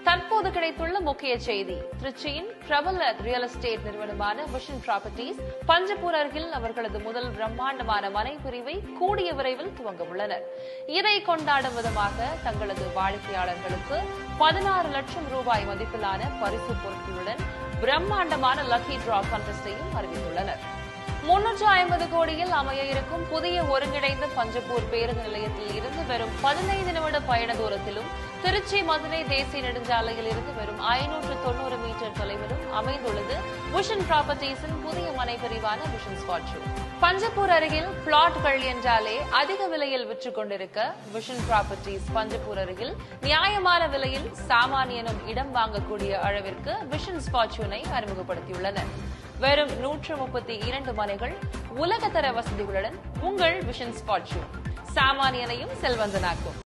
தற்போது கிடைத்துள்ள முக்கிய செய்தி திருச்சியின் பிரபல ரியல் எஸ்டேட் நிறுவனமான விஷன் ப்ராப்பர்ட்டிஸ் பஞ்சப்பூர் அருகில் அவர்களது முதல் பிரம்மாண்டமான மனை பிரிவை கூடிய விரைவில் துவங்க உள்ளனர் இதை கொண்டாடும் விதமாக தங்களது வாடிக்கையாளர்களுக்கு பதினாறு லட்சம் ரூபாய் மதிப்பிலான பரிசு பொருட்களுடன் பிரம்மாண்டமான லக்கி டிரா கண்டஸ்டையும் அறிவித்துள்ளனர் முன்னூற்று ஐம்பது கோடியில் அமைய இருக்கும் புதிய ஒருங்கிணைந்த பஞ்சப்பூர் பேருந்து நிலையத்தில் இருந்து வெறும் பதினைந்து நிமிட பயண தூரத்திலும் திருச்சி மதுரை தேசிய நெடுஞ்சாலையில் இருந்து வெறும் ஐநூற்று தொண்ணூறு மீட்டர் தொலைவிலும் அமைந்துள்ளது விஷன் ப்ராப்பர்ட்டிஸின் புதிய மனை பிரிவான விஷன் ஸ்பாட்யூ பஞ்சப்பூர் அருகில் பிளாட்கள் என்றாலே அதிக விலையில் விற்றுக் கொண்டிருக்க விஷன் ப்ராப்பர்ட்டிஸ் பஞ்சப்பூர் அருகில் நியாயமான விலையில் சாமானியனும் இடம் வாங்கக்கூடிய அளவிற்கு விஷன் ஸ்பாட்யூனை அறிமுகப்படுத்தியுள்ளனர் வெறும் நூற்று முப்பத்தி இரண்டு மனைகள் உலகத்தர வசதிகளுடன் உங்கள் விஷன் ஸ்பாட்யூ சாமானியனையும் செல்வந்தனாக்கும்